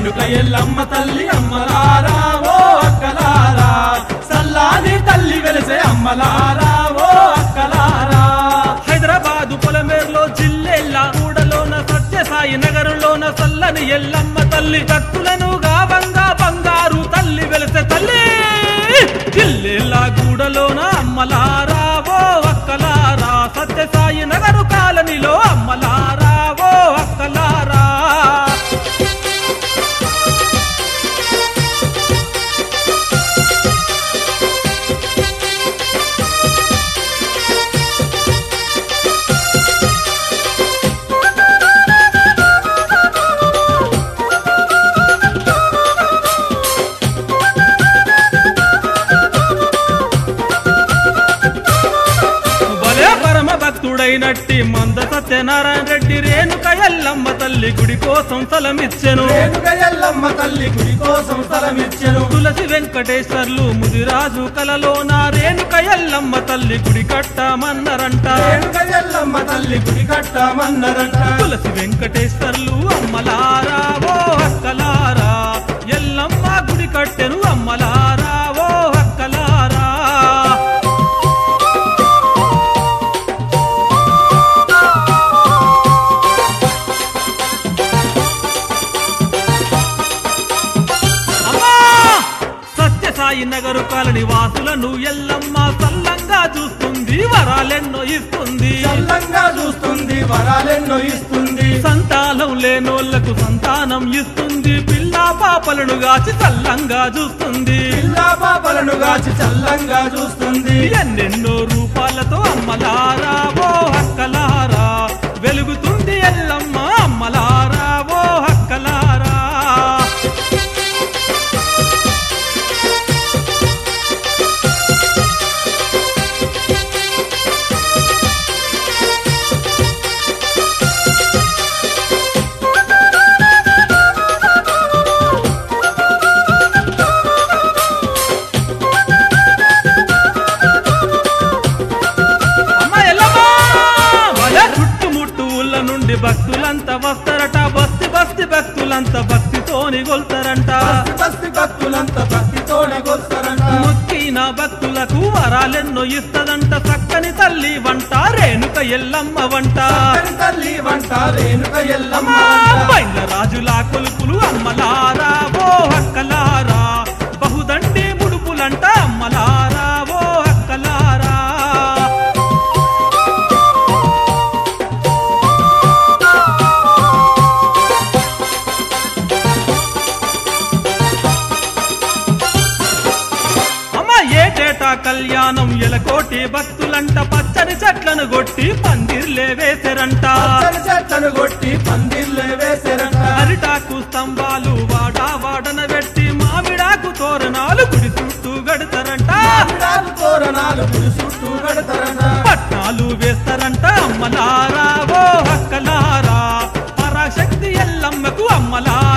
రేణుక ఎల్లమ్మ తల్లి అమ్మలారా ఓ అక్కలారా సల్లాని తల్లి వెలిసే అమ్మలారా ఓ అక్కలారా హైదరాబాదు పొలమేరులో జిల్లెల్ల కూడలోన సత్యసాయి నగరంలోన సల్లని ఎల్లమ్మ తల్లి భక్తులను గావంగా బంగారు తల్లి వెలిసే తల్లి జిల్లెల్ల గూడలోన అమ్మలారా ఓ అక్కలారా సత్యసాయి నగరు కాలనిలో అమ్మలారా ఓ అక్కలారా భలే పరమ భక్తుడైనట్టి మంద సత్యనారాయణ రెడ్డి రేణుక ఎల్లమ్మ తల్లి గుడి కోసం స్థలమిచ్చెను రేణుక ఎల్లమ్మ తల్లి గుడి కోసం స్థలమిచ్చెను తులసి వెంకటేశ్వర్లు ముదిరాజు కలలోన రేణుక ఎల్లమ్మ తల్లి గుడి కట్టమన్నరంట రేణుక ఎల్లమ్మ తల్లి గుడి కట్టమన్నరంట తులసి వెంకటేశ్వర్లు అమ్మలారా ఓ అక్కలారా ఎల్లమ్మ గుడి కట్టెను అమ్మలారా ఓ అక్కలారా అమ్మా సత్యసాయి నగరు కాలని వాసులను ఎల్లమ్మ సల్లంగా చూస్తుంది వరాలెన్నో ఇస్తుంది చల్లంగా చూస్తుంది వరాలెన్నో ఇస్తుంది సంతానం లేనోళ్లకు సంతానం ఇస్తుంది పిల్ల పాపలను గాచి చల్లంగా చూస్తుంది పిల్లా పాపలను గాచి చల్లంగా చూస్తుంది ఎన్నెన్నో రూపాలతో అమ్మలారా ఓ హక్కలారా వెలుగుతుంది ఎల్లమ్మ అమ్మలారా ఓ హక్కలారా అమ్మ ఎల్లమ్మ వల చుట్టుముట్టు ఊళ్ళ నుండి భక్తులంతా వస్తారట బస్తి బస్తి భక్తులంతా భక్తితోని గొల్తారంట బస్తి బస్తి భక్తులంతా భక్తితోనే కొలుస్తారంట మొక్కిన భక్తులకు వరాలెన్నో ఇస్తదంట చక్కని తల్లి వంట రేణుక ఎల్లమ్మ వంట చక్కని తల్లి వంట రేణుక ఎల్లమ్మ వంట. పైన రాజులా కొలుపులు అమ్మలారా ఓ హక్కలారా బహుదండి ముడుపులంట అమ్మలారా ఓ హక్కలారా అమ్మ ఏటేటా కళ్యాణం ఎలకోటి భక్తులంట పచ్చని చెట్లను కొట్టి పందిర్లే వేసరంట పచ్చని చెట్లను కొట్టి పందిర్లే వేసారంట అరిటాకు స్తంభాలు వాడా వాడన పెట్టి మామిడాకు తోరణాలు గుడి చుట్టూ గడతారంట మామిడాకు తోరణాలు గుడి చుట్టూ కడతారంట పట్నాలు వేస్తారంట అమ్మలారా ఓ హక్కలారా పరాశక్తి ఎల్లమ్మకు అమ్మలారా